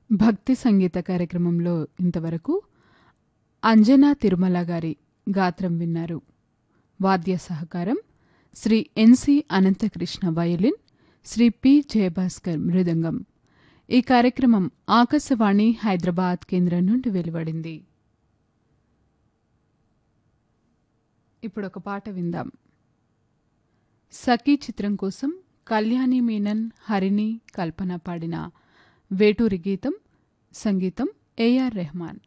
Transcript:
భక్తి సంగీత కార్యక్రమంలో ఇంతవరకు అంజనా తిరుమల గారి గాత్రం విన్నారు వాద్య సహకారం Shri N C Anantakrishna violin Shri P Jayabhaskar మృదంగం ఈ కార్యక్రమం ఆకాశవాణి హైదరాబాద్ కేంద్రం నుండి వెలువడింది ఇప్పుడు ఒక పాట విందాం సఖీ చిత్రం కోసం కళ్యాణి మీనన్ హరిణి కల్పన పాడిన వేటూరి గీతం సంగీతం ఏఆర్ రెహమాన్